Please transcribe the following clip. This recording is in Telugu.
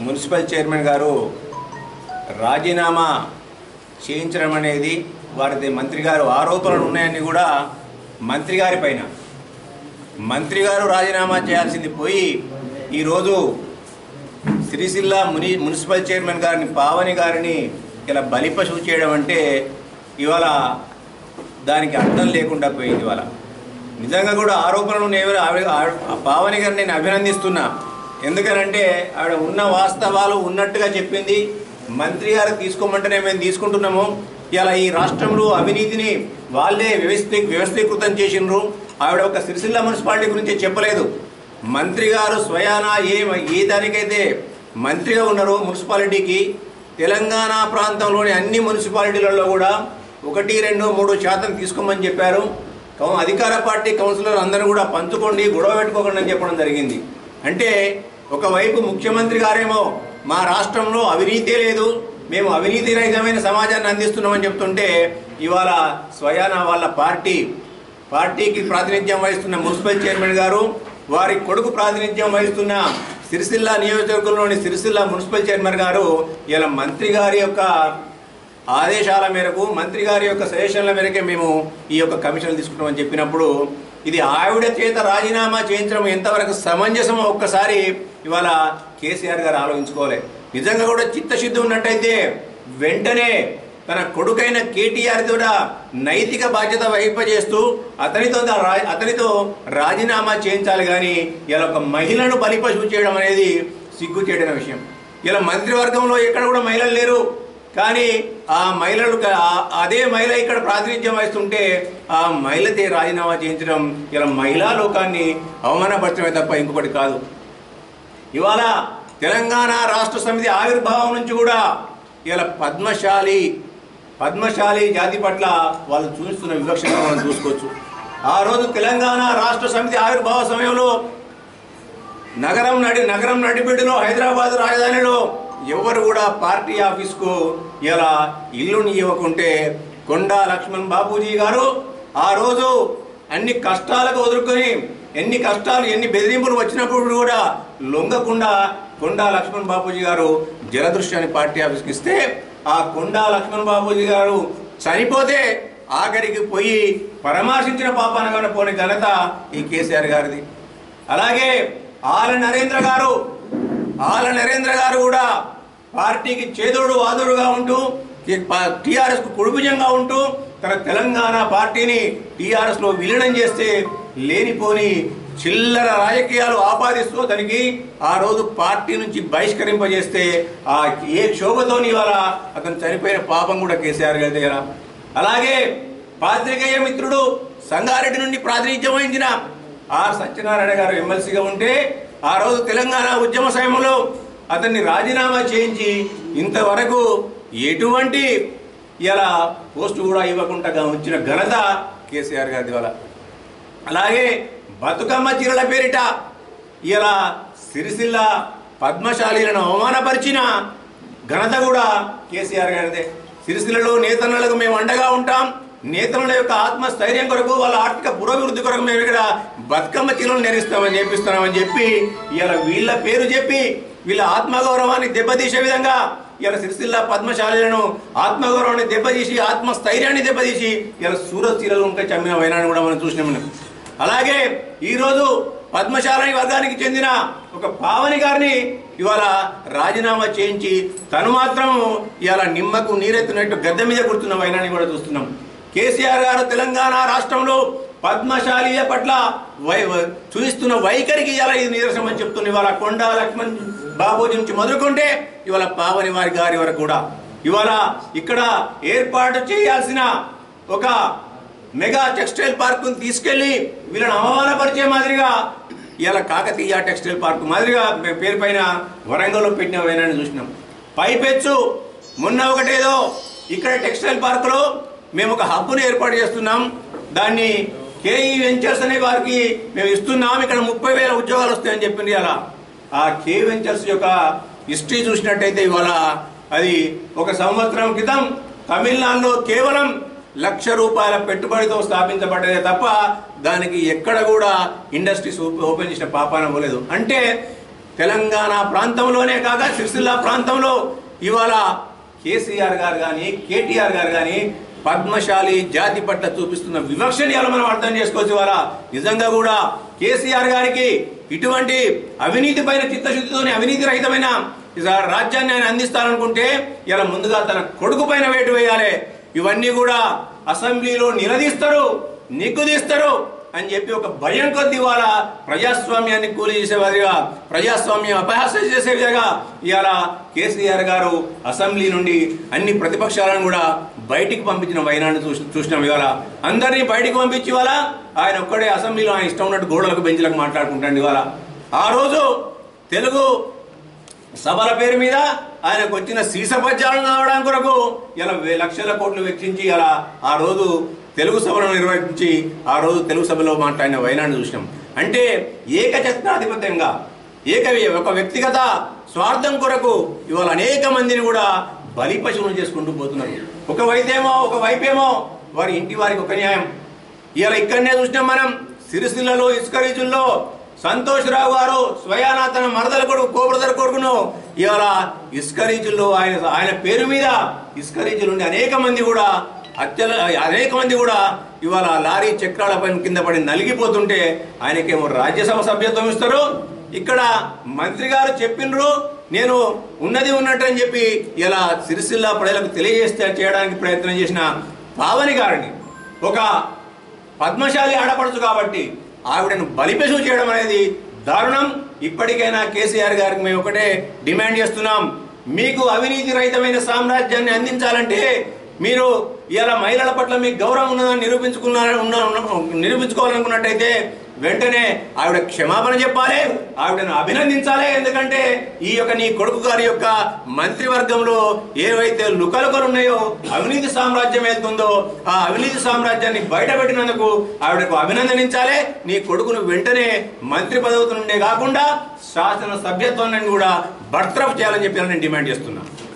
మున్సిపల్ చైర్మన్ గారు రాజీనామా చేయించడం అనేది వారిది మంత్రి గారు ఆరోపణలు ఉన్నాయని కూడా మంత్రి గారి పైన మంత్రి గారు రాజీనామా చేయాల్సింది పోయి ఈరోజు సిరిసిల్ల ముని మున్సిపల్ చైర్మన్ గారిని పావని గారిని ఇలా బలిపశువు చేయడం అంటే ఇవాళ దానికి అర్థం లేకుండా పోయింది ఇవాళ నిజంగా కూడా ఆరోపణలు నేను ఆవిడ- ఆవిడ- ఆ పావని గారిని నేను అభినందిస్తున్నా ఎందుకనంటే ఆవిడ ఉన్న వాస్తవాలు ఉన్నట్టుగా చెప్పింది మంత్రి గారు తీసుకోమంటేనే మేము తీసుకుంటున్నాము ఇలా ఈ రాష్ట్రంలో అవినీతిని వాళ్ళే వ్యవస్థీ వ్యవస్థీకృతం చేసినారు ఆవిడ ఒక సిరిసిల్ల మున్సిపాలిటీ గురించి చెప్పలేదు మంత్రి గారు స్వయాన ఏ ఏ దానికైతే మంత్రిగా ఉన్నారో మున్సిపాలిటీకి తెలంగాణ ప్రాంతంలోని అన్ని మున్సిపాలిటీలలో కూడా ఒకటి రెండు మూడు శాతం తీసుకోమని చెప్పారు కౌ- అధికార పార్టీ కౌన్సిలర్ అందరూ కూడా పంచుకోండి గొడవ పెట్టుకోకండి అని చెప్పడం జరిగింది అంటే ఒకవైపు ముఖ్యమంత్రి గారేమో మా రాష్ట్రంలో అవినీతే లేదు మేము అవినీతి రహితమైన సమాజాన్ని అందిస్తున్నామని చెప్తుంటే ఇవాళ స్వయాన వాళ్ళ పార్టీ పార్టీకి ప్రాతినిధ్యం వహిస్తున్న మున్సిపల్ చైర్మన్ గారు వారి కొడుకు ప్రాతినిధ్యం వహిస్తున్న సిరిసిల్ల నియోజకవర్గంలోని సిరిసిల్ల మున్సిపల్ చైర్మన్ గారు ఇలా మంత్రి గారి యొక్క ఆదేశాల మేరకు మంత్రి గారి యొక్క సజెషన్ల మేరకే మేము ఈ యొక్క కమిషన్ తీసుకుంటామని చెప్పినప్పుడు ఇది ఆవిడ చేత రాజీనామా చేయించడం ఎంతవరకు సమంజసమో ఒక్కసారి ఇవాళ కేసీఆర్ గారు ఆలోచించుకోవాలి నిజంగా కూడా చిత్తశుద్ధి ఉన్నట్టయితే వెంటనే తన కొడుకైన కేటీఆర్ కూడా నైతిక బాధ్యత వహింపజేస్తూ అతనితో దా- రా- అతనితో రాజీనామా చేయించాలి కానీ ఇలా ఒక మహిళను బలిపశువు చేయడం అనేది సిగ్గు చేయడం విషయం ఇలా మంత్రివర్గంలో ఎక్కడ కూడా మహిళలు లేరు కానీ ఆ మహిళలు క- ఆ- అదే మహిళ ఇక్కడ ప్రాతినిధ్యం వహిస్తుంటే ఆ మహిళతే రాజీనామా చేయించడం ఇలా మహిళా లోకాన్ని అవమానపరచడమే తప్ప ఇంకొకటి కాదు ఇవాళ తెలంగాణ రాష్ట్ర సమితి ఆవిర్భావం నుంచి కూడా ఇలా పద్మశాలి పద్మశాలి జాతి పట్ల వాళ్ళు చూస్తున్న వివక్షను మనం చూసుకోవచ్చు ఆ రోజు తెలంగాణ రాష్ట్ర సమితి ఆవిర్భావ సమయంలో నగరం నడి నగరం నడిబిడ్డలో హైదరాబాద్ రాజధానిలో ఎవరు కూడా పార్టీ ఆఫీస్కు ఇలా ఇల్లుని ఇవ్వకుంటే కొండా లక్ష్మణ్ బాపూజీ గారు ఆ రోజు అన్ని కష్టాలకు వదులుకొని ఎన్ని కష్టాలు ఎన్ని బెదిరింపులు వచ్చినప్పుడు కూడా లొంగకుండా కొండా లక్ష్మణ్ బాపూజీ గారు జలదృశ్యాన్ని పార్టీ ఆఫీస్కి ఇస్తే ఆ కొండా లక్ష్మణ్ బాపూజీ గారు చనిపోతే ఆఖరికి పోయి పరామర్శించిన పాపాన పోని ఘనత ఈ కేసీఆర్ గారిది అలాగే ఆల నరేంద్ర గారు ఆల నరేంద్ర గారు కూడా పార్టీకి చేదోడు వాదోడుగా ఉంటూ టీఆర్ఎస్ కు కుడుభుజంగా ఉంటూ తన తెలంగాణ పార్టీని టీఆర్ఎస్ లో విలీనం చేస్తే లేనిపోని చిల్లర రాజకీయాలు ఆపాదిస్తూ అతనికి ఆ రోజు పార్టీ నుంచి బహిష్కరింపజేస్తే ఆ ఏ క్షోభతోని ఇవాళ అతను చనిపోయిన పాపం కూడా కేసీఆర్ గారి దగ్గర అలాగే పాత్రికేయ మిత్రుడు సంగారెడ్డి నుండి ప్రాతినిధ్యం వహించిన ఆర్ సత్యనారాయణ గారు ఎమ్మెల్సీగా ఉంటే ఆ రోజు తెలంగాణ ఉద్యమ సమయంలో అతన్ని రాజీనామా చేయించి ఇంతవరకు ఎటువంటి ఇలా పోస్టు కూడా ఇవ్వకుండా ఉంచిన ఘనత కేసీఆర్ గారి వల్ల అలాగే బతుకమ్మ చీరల పేరిట ఇలా సిరిసిల్ల పద్మశాలీలను అవమానపరిచిన ఘనత కూడా కేసీఆర్ గారిదే సిరిసిల్లలో నేతన్నలకు మేము అండగా ఉంటాం నేతనుల యొక్క ఆత్మస్థైర్యం కొరకు వాళ్ళ ఆర్థిక పురోభివృద్ధి కొరకు మేము ఇక్కడ బతుకమ్మ చీరలు నేర్పిస్తామని నేర్పిస్తున్నామని చెప్పి ఇలా వీళ్ళ పేరు చెప్పి వీళ్ళ ఆత్మగౌరవాన్ని దెబ్బతీసే విధంగా ఇలా సిరిసిల్ల పద్మశాలీలను ఆత్మగౌరవాన్ని దెబ్బతీసి ఆత్మస్థైర్యాన్ని దెబ్బతీసి ఇలా సూరత్ చీరలు ఉంటే చమ్మిన వైనాన్ని కూడా మనం చూసినాం మనం. అలాగే ఈరోజు పద్మశాలని వర్గానికి చెందిన ఒక పావని గారిని ఇవాళ రాజీనామా చేయించి తను మాత్రం ఇవాళ నిమ్మకు నీరెత్తినట్టు గద్దె మీద కూర్చున్న వైనాన్ని కూడా చూస్తున్నాం కేసీఆర్ గారు తెలంగాణ రాష్ట్రంలో పద్మశాలీల పట్ల వై వై- చూపిస్తున్న వైఖరికి ఇవాళ ఇది నిదర్శనం అని చెప్తుంది ఇవాళ కొండా లక్ష్మణ్ బాబూజీ నుంచి మొదలుకుంటే ఇవాళ పావని వారి గారి వరకు కూడా ఇవాళ ఇక్కడ ఏర్పాటు చేయాల్సిన ఒక మెగా టెక్స్టైల్ పార్క్ తీసుకెళ్లి వీళ్ళని అవమానపరిచే మాదిరిగా ఇలా కాకతీయ టెక్స్టైల్ పార్క్ మాదిరిగా పే- పేరు పైన వరంగల్లో పెట్టిన వైనాన్ని చూసినాం పైపెచ్చు మొన్న ఒకటేదో ఇక్కడ టెక్స్టైల్ పార్కులో మేము ఒక హబ్బును ఏర్పాటు చేస్తున్నాం దాన్ని కేఈ వెంచర్స్ అనే వారికి మేము ఇస్తున్నాం ఇక్కడ ముప్పై వేల ఉద్యోగాలు వస్తాయని చెప్పింది అలా ఆ కే వెంచర్స్ యొక్క హిస్టరీ చూసినట్టయితే ఇవాళ అది ఒక సంవత్సరం క్రితం తమిళనాడులో కేవలం లక్ష రూపాయల పెట్టుబడితో స్థాపించబడ్డదే తప్ప దానికి ఎక్కడ కూడా ఇండస్ట్రీస్ ఓపెన్ చేసిన పాపాన పోలేదు అంటే తెలంగాణ ప్రాంతంలోనే కాక సిరిసిల్ల ప్రాంతంలో ఇవాళ కేసీఆర్ గారు కానీ కేటీఆర్ గారు కానీ పద్మశాలి జాతి పట్ల చూపిస్తున్న వివక్షని ఇలా మనం అర్థం చేసుకోవచ్చు ఇవాళ నిజంగా కూడా కేసీఆర్ గారికి ఇటువంటి అవినీతి పైన చిత్తశుద్ధితోని అవినీతి రహితమైన ఇస- రాజ్యాన్ని ఆయన అందిస్తారనుకుంటే ఇలా ముందుగా తన కొడుకు పైన వేటు వేయాలి ఇవన్నీ కూడా అసెంబ్లీలో నిలదీస్తారు నిగ్గుదీస్తారు అని చెప్పి ఒక భయం కొద్ది ఇవాళ ప్రజాస్వామ్యాన్ని కూలి చేసేవారిగా ప్రజాస్వామ్యం అపహాస్యం చేసే విధంగా ఇవాళ కేసీఆర్ గారు అసెంబ్లీ నుండి అన్ని ప్రతిపక్షాలను కూడా బయటికి పంపించిన వైనాన్ని చూసి చూసినాం ఇవాళ అందరినీ బయటికి పంపించి ఇవాళ ఆయన ఒక్కడే అసెంబ్లీలో ఆయన ఇష్టం ఉన్నట్టు గోడలకు బెంచ్లకు మాట్లాడుకుంటాడు ఇవాళ ఆ రోజు తెలుగు సభల పేరు మీద ఆయనకు వచ్చిన సీసపద్యాలను కావడానికి కొరకు ఇలా వే- లక్షల కోట్లు వెచ్చించి ఇలా ఆ రోజు తెలుగు సభలను నిర్వహించి ఆ రోజు తెలుగు సభలో మాట్లాడిన వైనాన్ని చూసినాం అంటే ఏకఛత్రాధిపత్యంగా ఏక ఒక వ్యక్తిగత స్వార్థం కొరకు ఇవాళ అనేక మందిని కూడా బలి పశువులు చేసుకుంటూ పోతున్నారు ఒక వైపేమో ఒక వైపేమో వారి ఇంటి వారికి ఒక న్యాయం ఇవాళ ఇక్కడనే చూసినాం మనం సిరిసిల్లలో ఇసుక రీజుల్లో సంతోష్రావు గారు స్వయానా తన మరదల కొడుకు కోబ్రదర్ కొడుకును ఇవాళ ఇసుక రీజుల్లో ఆయన ఆయన పేరు మీద ఇసుక రీజులు ఉండి అనేక మంది కూడా హత్యల అనేక మంది కూడా ఇవాళ లారీ చక్రాల పైన కింద పడి నలిగిపోతుంటే ఆయనకేమో రాజ్యసభ సభ్యత్వం ఇస్తారు ఇక్కడ మంత్రి గారు చెప్పినరు నేను ఉన్నది ఉన్నట్టు అని చెప్పి ఇలా సిరిసిల్ల ప్రజలకు తెలియజేస్తే చేయడానికి ప్రయత్నం చేసిన పావని గారిని ఒక పద్మశాలి ఆడపడుచు కాబట్టి ఆవిడను బలిపశు చేయడం అనేది దారుణం ఇప్పటికైనా కేసీఆర్ గారికి మేము ఒకటే డిమాండ్ చేస్తున్నాం మీకు అవినీతి రహితమైన సామ్రాజ్యాన్ని అందించాలంటే మీరు ఇలా మహిళల పట్ల మీకు గౌరవం ఉన్నదని నిరూపించుకున్నారు ఉన్న- ఉన్న- నిరూపించుకోవాలనుకున్నట్టయితే వెంటనే ఆవిడ క్షమాపణ చెప్పాలి ఆవిడను అభినందించాలి ఎందుకంటే ఈ యొక్క నీ కొడుకు గారి యొక్క మంత్రివర్గంలో ఏవైతే లుకలుకలు ఉన్నాయో అవినీతి సామ్రాజ్యం వెళ్తుందో ఆ అవినీతి సామ్రాజ్యాన్ని బయటపెట్టినందుకు ఆవిడకు అభినందనించాలి నీ కొడుకును వెంటనే మంత్రి పదవి నుండే కాకుండా శాసన సభ్యత్వాన్ని కూడా బర్తరఫ్ చేయాలని చెప్పి నేను డిమాండ్ చేస్తున్నాను